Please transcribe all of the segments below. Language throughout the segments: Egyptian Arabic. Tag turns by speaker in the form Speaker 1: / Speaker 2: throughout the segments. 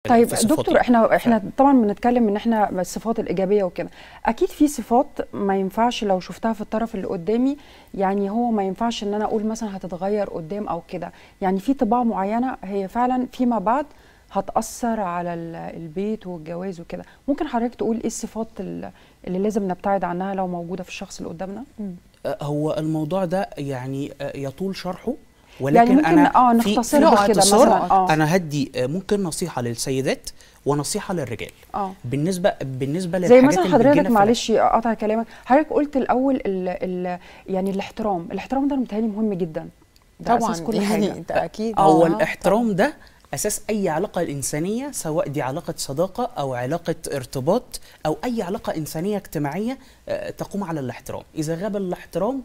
Speaker 1: طيب
Speaker 2: في صفات
Speaker 1: دكتور احنا احنا طبعا بنتكلم ان احنا الصفات الايجابيه وكده اكيد في صفات ما ينفعش لو شفتها في الطرف اللي قدامي يعني هو ما ينفعش ان انا اقول مثلا هتتغير قدام او كده يعني في طباع معينه هي فعلا فيما بعد هتاثر على ال- البيت والجواز وكده ممكن حضرتك تقول ايه الصفات ال- اللي لازم نبتعد عنها لو موجوده في الشخص اللي قدامنا
Speaker 2: آه، هو الموضوع ده يعني آه، يطول شرحه ولكن
Speaker 1: يعني ممكن
Speaker 2: انا
Speaker 1: اه
Speaker 2: في-
Speaker 1: نختصرها
Speaker 2: في
Speaker 1: كده
Speaker 2: اختصار
Speaker 1: مثلا اه
Speaker 2: انا هدي آه، ممكن نصيحه للسيدات ونصيحه للرجال
Speaker 1: اه
Speaker 2: بالنسبه بالنسبه
Speaker 1: زي
Speaker 2: للحاجات
Speaker 1: مثلا
Speaker 2: اللي
Speaker 1: حضرتك
Speaker 2: بتجينا في
Speaker 1: معلش قطع كلامك حضرتك قلت الاول ال ال يعني الاحترام الاحترام ده متهيألي مهم جدا ده
Speaker 3: طبعا
Speaker 1: اساس كل
Speaker 3: يعني
Speaker 1: حاجه
Speaker 3: انت اكيد
Speaker 2: هو
Speaker 3: آه،
Speaker 2: الاحترام ده اساس اي علاقه انسانيه سواء دي علاقه صداقه او علاقه ارتباط او اي علاقه انسانيه اجتماعيه آه، تقوم على الاحترام اذا غاب الاحترام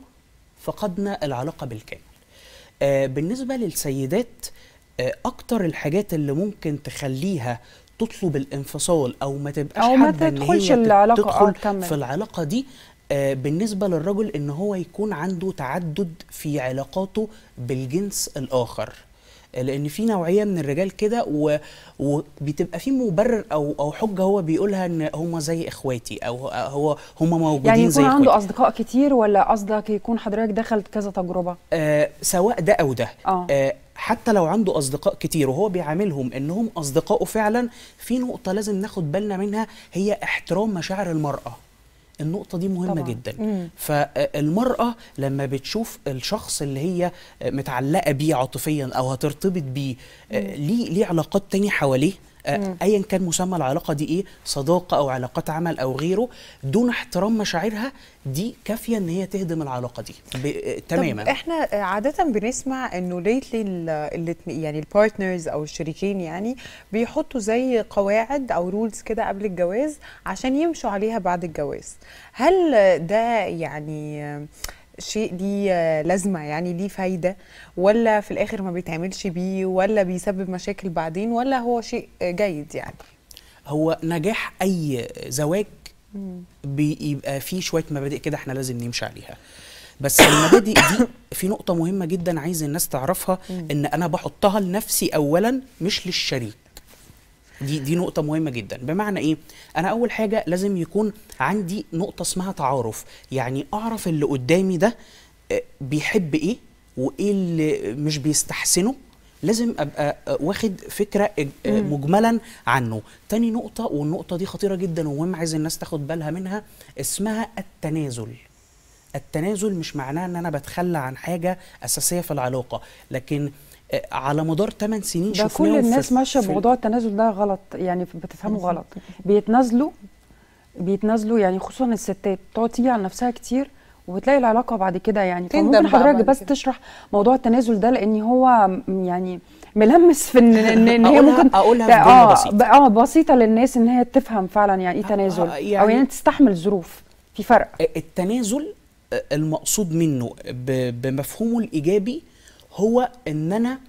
Speaker 2: فقدنا العلاقه بالكامل آه، بالنسبه للسيدات آه، اكتر الحاجات اللي ممكن تخليها تطلب الانفصال او ما تبقاش
Speaker 1: أو ما
Speaker 2: حابه ان
Speaker 1: تدخلش
Speaker 2: هي
Speaker 1: العلاقة، آه،
Speaker 2: تدخل
Speaker 1: تكمل.
Speaker 2: في العلاقه دي آه، بالنسبه للرجل ان هو يكون عنده تعدد في علاقاته بالجنس الاخر آه، لان في نوعيه من الرجال كده و- وبتبقى في مبرر او او حجه هو بيقولها ان هم زي اخواتي او هو هم موجودين
Speaker 1: يعني
Speaker 2: زي
Speaker 1: يكون
Speaker 2: اخواتي
Speaker 1: عنده اصدقاء كتير ولا قصدك يكون حضرتك دخلت كذا تجربه
Speaker 2: آه سواء ده او ده
Speaker 1: اه
Speaker 2: آه حتى لو عنده اصدقاء كتير وهو بيعاملهم انهم اصدقائه فعلا في نقطه لازم ناخد بالنا منها هي احترام مشاعر المراه النقطة دي مهمة
Speaker 1: طبعاً.
Speaker 2: طبعا. جدا
Speaker 3: مم.
Speaker 2: فالمرأة لما بتشوف الشخص اللي هي متعلقة بيه عاطفيا أو هترتبط بيه آه، ليه ليه علاقات تانية حواليه آه، ايا كان مسمى العلاقه دي ايه صداقه او علاقات عمل او غيره دون احترام مشاعرها دي كافيه ان هي تهدم العلاقه دي ب- آه، تماما
Speaker 3: طب احنا عادة بنسمع انه ليتلي يعني البارتنرز او الشريكين يعني بيحطوا زي قواعد او رولز كده قبل الجواز عشان يمشوا عليها بعد الجواز هل ده يعني شيء ليه لازمة يعني ليه فايدة ولا في الآخر ما بيتعملش بيه ولا بيسبب مشاكل بعدين ولا هو شيء جيد يعني
Speaker 2: هو نجاح اي زواج بيبقى فيه شويه مبادئ كده احنا لازم نمشي عليها بس المبادئ دي في نقطه مهمه جدا عايز الناس تعرفها ان انا بحطها لنفسي اولا مش للشريك دي دي نقطة مهمة جدا بمعنى ايه؟ أنا أول حاجة لازم يكون عندي نقطة اسمها تعارف، يعني أعرف اللي قدامي ده آه، بيحب ايه وايه اللي مش بيستحسنه لازم ابقى آه، واخد فكره آه، مجملا عنه تاني نقطه والنقطه دي خطيره جدا ومهم عايز الناس تاخد بالها منها اسمها التنازل التنازل مش معناه ان انا بتخلى عن حاجه اساسيه في العلاقه لكن آه، على مدار 8 سنين
Speaker 1: ده
Speaker 2: شفناهم
Speaker 1: كل
Speaker 2: في-
Speaker 1: الناس ماشيه
Speaker 2: في-
Speaker 1: بموضوع التنازل ده غلط يعني بتفهمه غلط بيتنازلوا بيتنازلوا يعني خصوصا الستات تقعد تيجي على نفسها كتير وبتلاقي العلاقه بعد كده يعني
Speaker 3: تندم
Speaker 1: فممكن
Speaker 3: بقى
Speaker 1: حضرتك
Speaker 3: بعد
Speaker 1: بس
Speaker 3: كده.
Speaker 1: تشرح موضوع التنازل ده لان هو م- يعني ملمس في ان ان إن هي
Speaker 2: أقولها-
Speaker 1: ممكن
Speaker 2: أقولها في
Speaker 1: ت-
Speaker 2: جملة
Speaker 1: اه
Speaker 2: بسيطة.
Speaker 1: ب- اه بسيطه للناس ان هي تفهم فعلا يعني ايه
Speaker 2: آه،
Speaker 1: تنازل
Speaker 2: آه،
Speaker 1: او
Speaker 2: يعني-
Speaker 1: يعني تستحمل ظروف في فرق
Speaker 2: التنازل المقصود منه ب- بمفهومه الايجابي هو ان انا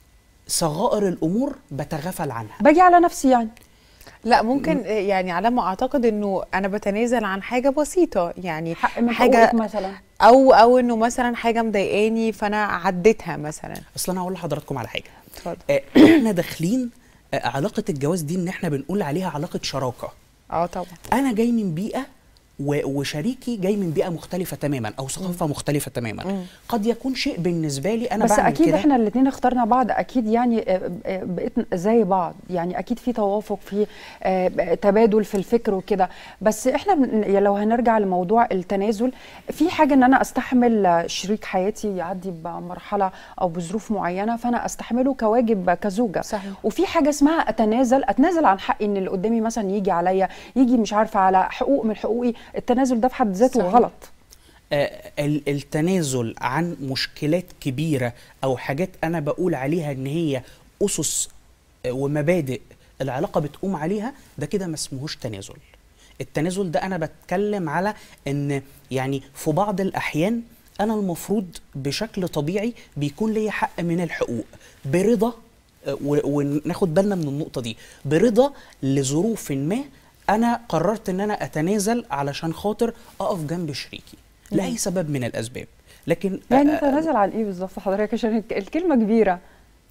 Speaker 2: صغائر الامور بتغافل عنها
Speaker 1: باجي على نفسي يعني
Speaker 3: لا ممكن يعني على ما اعتقد انه انا بتنازل عن حاجه بسيطه يعني
Speaker 1: حق من
Speaker 3: حاجه
Speaker 1: حقوقك مثلا
Speaker 3: او او انه مثلا حاجه مضايقاني فانا عديتها مثلا
Speaker 2: اصل انا هقول لحضراتكم على حاجه
Speaker 3: اتفضل
Speaker 2: آه، احنا داخلين آه، علاقه الجواز دي ان احنا بنقول عليها علاقه شراكه
Speaker 3: اه طبعا
Speaker 2: انا جاي من بيئه و- وشريكي جاي من بيئه مختلفه تماما او ثقافه مختلفه تماما قد يكون شيء بالنسبه لي انا
Speaker 1: بس
Speaker 2: بعمل
Speaker 1: اكيد
Speaker 2: كده
Speaker 1: احنا الاثنين اخترنا بعض اكيد يعني آه، آه، بقيت زي بعض يعني اكيد في توافق في آه، تبادل في الفكر وكده بس احنا بن- يعني لو هنرجع لموضوع التنازل في حاجه ان انا استحمل آه، شريك حياتي يعدي بمرحله او بظروف معينه فانا استحمله كواجب كزوجه
Speaker 3: صحيح.
Speaker 1: وفي حاجه اسمها اتنازل اتنازل عن حقي ان اللي قدامي مثلا يجي عليا يجي مش عارفه على حقوق من حقوقي التنازل ده في حد ذاته
Speaker 3: صحيح.
Speaker 1: غلط
Speaker 2: آه، ال- التنازل عن مشكلات كبيرة أو حاجات أنا بقول عليها إن هي أسس آه، ومبادئ العلاقة بتقوم عليها ده كده ما اسمهوش تنازل التنازل ده أنا بتكلم على إن يعني في بعض الأحيان أنا المفروض بشكل طبيعي بيكون لي حق من الحقوق برضا آه، و- وناخد بالنا من النقطة دي برضا لظروف ما أنا قررت إن أنا أتنازل علشان خاطر أقف جنب شريكي لأي سبب من الأسباب لكن
Speaker 1: يعني
Speaker 2: آه،
Speaker 1: تنازل عن ايه بالظبط حضرتك عشان الك- الكلمه كبيره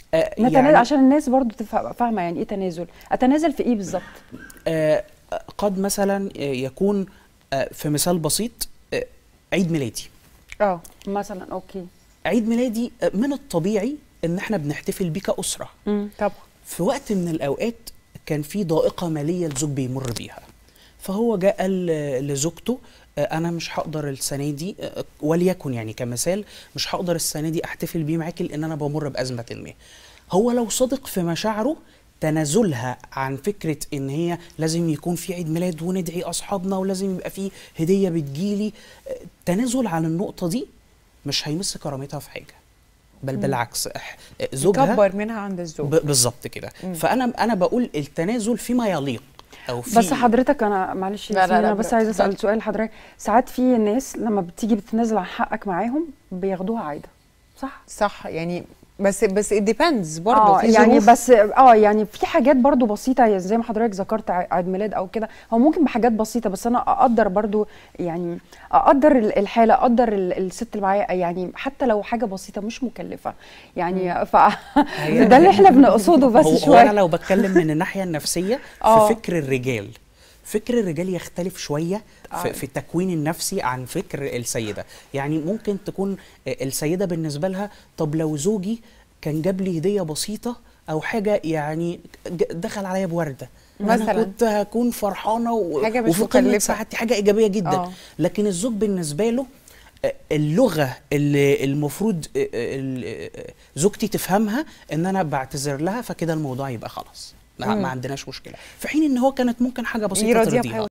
Speaker 2: آه،
Speaker 1: نتنازل عشان الناس برضو تبقى فاهمه يعني ايه تنازل اتنازل في ايه بالظبط
Speaker 2: آه، قد مثلا آه، يكون آه، في مثال بسيط آه، عيد ميلادي
Speaker 1: اه مثلا اوكي
Speaker 2: عيد ميلادي آه، من الطبيعي ان احنا بنحتفل بيه كاسره
Speaker 1: مم.
Speaker 3: طبعا
Speaker 2: في وقت من الاوقات كان في ضائقه ماليه الزوج بيمر بيها فهو جاء قال آه، لزوجته آه، انا مش هقدر السنه دي آه، وليكن يعني كمثال مش هقدر السنه دي احتفل بيه معاكي لان انا بمر بازمه ما هو لو صادق في مشاعره تنازلها عن فكره ان هي لازم يكون في عيد ميلاد وندعي اصحابنا ولازم يبقى في هديه بتجيلي آه، تنازل عن النقطه دي مش هيمس كرامتها في حاجه بل بالعكس إح- زوجها
Speaker 3: كبر منها عند الزوج
Speaker 2: ب- بالظبط كده فانا انا بقول التنازل فيما يليق او في
Speaker 1: بس حضرتك انا معلش
Speaker 3: لا، لا،
Speaker 1: ياسمين،
Speaker 3: لا،
Speaker 1: انا بس
Speaker 3: بالعكس.
Speaker 1: عايزه اسال
Speaker 3: لا.
Speaker 1: سؤال لحضرتك ساعات في ناس لما بتيجي بتنازل عن حقك معاهم بياخدوها عايده صح
Speaker 3: صح يعني بس بس it depends برضه
Speaker 1: اه
Speaker 3: في
Speaker 1: يعني
Speaker 3: ظروف.
Speaker 1: بس اه يعني في حاجات برضو بسيطه يعني زي ما حضرتك ذكرت ع- عيد ميلاد او كده هو ممكن بحاجات بسيطه بس انا اقدر برضو يعني اقدر ال- الحاله اقدر ال- الست اللي معايا يعني حتى لو حاجه بسيطه مش مكلفه يعني ف ده اللي احنا بنقصده بس
Speaker 2: هو, هو
Speaker 1: شويه
Speaker 2: انا لو بتكلم من الناحيه النفسيه
Speaker 1: آه.
Speaker 2: في فكر الرجال فكر الرجال يختلف شويه في,
Speaker 1: آه.
Speaker 2: في التكوين النفسي عن فكر السيده يعني ممكن تكون السيده بالنسبه لها طب لو زوجي كان جاب لي هديه بسيطه او حاجه يعني ج- دخل عليا بورده انا
Speaker 3: مثلاً.
Speaker 2: كنت هكون فرحانه و...
Speaker 3: حاجة مش
Speaker 2: وفي قمه
Speaker 3: مكلفة.
Speaker 2: سعادتي حاجه ايجابيه جدا
Speaker 3: آه.
Speaker 2: لكن الزوج بالنسبه له آه، اللغه اللي المفروض آه، آه، ال- آه، زوجتي تفهمها ان انا بعتذر لها فكده الموضوع يبقى خلاص ما,
Speaker 3: مم.
Speaker 2: ما عندناش مشكله في حين ان هو كانت ممكن حاجه بسيطه
Speaker 3: يراضيها
Speaker 2: ترضيها
Speaker 3: بحاجة